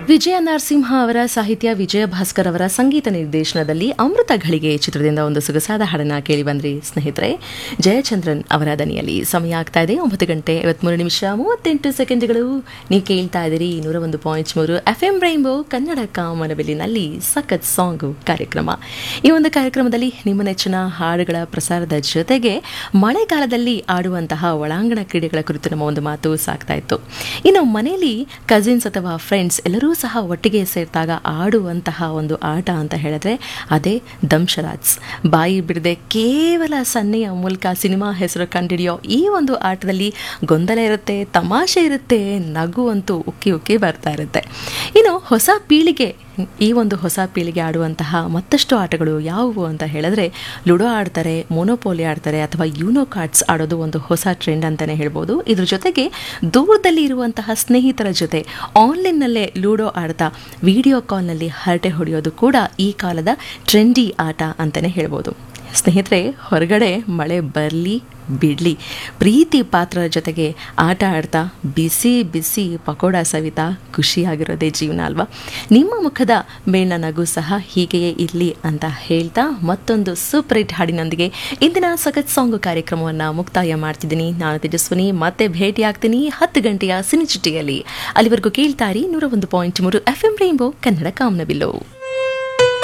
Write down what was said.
ವಿಜಯ ನರಸಿಂಹ ಅವರ ಸಾಹಿತ್ಯ ವಿಜಯ ಭಾಸ್ಕರ್ ಅವರ ಸಂಗೀತ ನಿರ್ದೇಶನದಲ್ಲಿ ಅಮೃತ ಘಳಿಗೆ ಚಿತ್ರದಿಂದ ಒಂದು ಸೊಗಸಾದ ಹಾಡನ್ನ ಕೇಳಿ ಬಂದ್ರಿ ಸ್ನೇಹಿತರೆ ಜಯಚಂದ್ರನ್ ಅವರ ದನಿಯಲ್ಲಿ ಸಮಯ ಆಗ್ತಾ ಇದೆ ಒಂಬತ್ತು ಗಂಟೆ ಐವತ್ಮೂರು ನಿಮಿಷ ಮೂವತ್ತೆಂಟು ಸೆಕೆಂಡ್ಗಳು ನೀವು ಕೇಳ್ತಾ ಇದ್ದೀರಿ ನೂರ ಒಂದು ಪಾಯಿಂಟ್ ಮೂರು ಎಫ್ ಎಂ ರೈನ್ಬೋ ಕನ್ನಡ ಕಾಮನಬಿಲ್ಲಿನಲ್ಲಿ ಸಖತ್ ಸಾಂಗು ಕಾರ್ಯಕ್ರಮ ಈ ಒಂದು ಕಾರ್ಯಕ್ರಮದಲ್ಲಿ ನಿಮ್ಮ ನೆಚ್ಚಿನ ಹಾಡುಗಳ ಪ್ರಸಾರದ ಜೊತೆಗೆ ಮಳೆಗಾಲದಲ್ಲಿ ಆಡುವಂತಹ ಒಳಾಂಗಣ ಕ್ರೀಡೆಗಳ ಕುರಿತು ನಮ್ಮ ಒಂದು ಮಾತು ಸಾಕ್ತಾ ಇತ್ತು ಇನ್ನು ಮನೆಯಲ್ಲಿ ಕಸಿನ್ಸ್ ಅಥವಾ ಫ್ರೆಂಡ್ಸ್ ಎಲ್ಲರೂ ಸಹ ಒಟ್ಟಿಗೆ ಸೇರಿದಾಗ ಆಡುವಂತಹ ಒಂದು ಆಟ ಅಂತ ಹೇಳಿದ್ರೆ ಅದೇ ದಂಶರಾಜ್ ಬಾಯಿ ಬಿಡದೆ ಕೇವಲ ಸನ್ನೆಯ ಮೂಲಕ ಸಿನಿಮಾ ಹೆಸರು ಕಂಡಿಡಿಯೋ ಈ ಒಂದು ಆಟದಲ್ಲಿ ಗೊಂದಲ ಇರುತ್ತೆ ತಮಾಷೆ ಇರುತ್ತೆ ನಗು ಅಂತೂ ಉಕ್ಕಿ ಉಕ್ಕಿ ಬರ್ತಾ ಇರುತ್ತೆ ಇನ್ನು ಹೊಸ ಪೀಳಿಗೆ ಈ ಒಂದು ಹೊಸ ಪೀಳಿಗೆ ಆಡುವಂತಹ ಮತ್ತಷ್ಟು ಆಟಗಳು ಯಾವುವು ಅಂತ ಹೇಳಿದ್ರೆ ಲುಡೋ ಆಡ್ತಾರೆ ಮೋನೋಪೋಲಿ ಆಡ್ತಾರೆ ಅಥವಾ ಯೂನೋ ಕಾರ್ಡ್ಸ್ ಆಡೋದು ಒಂದು ಹೊಸ ಟ್ರೆಂಡ್ ಅಂತಲೇ ಹೇಳ್ಬೋದು ಇದ್ರ ಜೊತೆಗೆ ದೂರದಲ್ಲಿ ಇರುವಂತಹ ಸ್ನೇಹಿತರ ಜೊತೆ ಆನ್ಲೈನ್ನಲ್ಲೇ ಲೂಡೋ ಆಡ್ತಾ ವಿಡಿಯೋ ಕಾಲ್ನಲ್ಲಿ ಹರಟೆ ಹೊಡೆಯೋದು ಕೂಡ ಈ ಕಾಲದ ಟ್ರೆಂಡಿ ಆಟ ಅಂತಲೇ ಹೇಳ್ಬೋದು ಸ್ನೇಹಿತರೆ ಹೊರಗಡೆ ಮಳೆ ಬರಲಿ ಬಿಡಲಿ ಪ್ರೀತಿ ಪಾತ್ರರ ಜೊತೆಗೆ ಆಟ ಆಡ್ತಾ ಬಿಸಿ ಬಿಸಿ ಪಕೋಡ ಸವಿತಾ ಖುಷಿಯಾಗಿರೋದೇ ಜೀವನ ಅಲ್ವಾ ನಿಮ್ಮ ಮುಖದ ಮೇಲಿನ ನಗು ಸಹ ಹೀಗೆಯೇ ಇರಲಿ ಅಂತ ಹೇಳ್ತಾ ಮತ್ತೊಂದು ಸೂಪರ್ ಹಿಟ್ ಹಾಡಿನೊಂದಿಗೆ ಇಂದಿನ ಸಖತ್ ಸಾಂಗು ಕಾರ್ಯಕ್ರಮವನ್ನು ಮುಕ್ತಾಯ ಮಾಡ್ತಿದ್ದೀನಿ ನಾನು ತೇಜಸ್ವಿನಿ ಮತ್ತೆ ಭೇಟಿ ಆಗ್ತೀನಿ ಹತ್ತು ಗಂಟೆಯ ಸಿನಿಚಿಟಿಯಲ್ಲಿ ಅಲ್ಲಿವರೆಗೂ ಕೇಳ್ತಾರಿ ನೂರ ಒಂದು ಪಾಯಿಂಟ್ ಮೂರು ಎಫ್ ಎಂ ರೈನ್ಬೋ ಕನ್ನಡ ಕಾಮನಬಿಲ್ಲು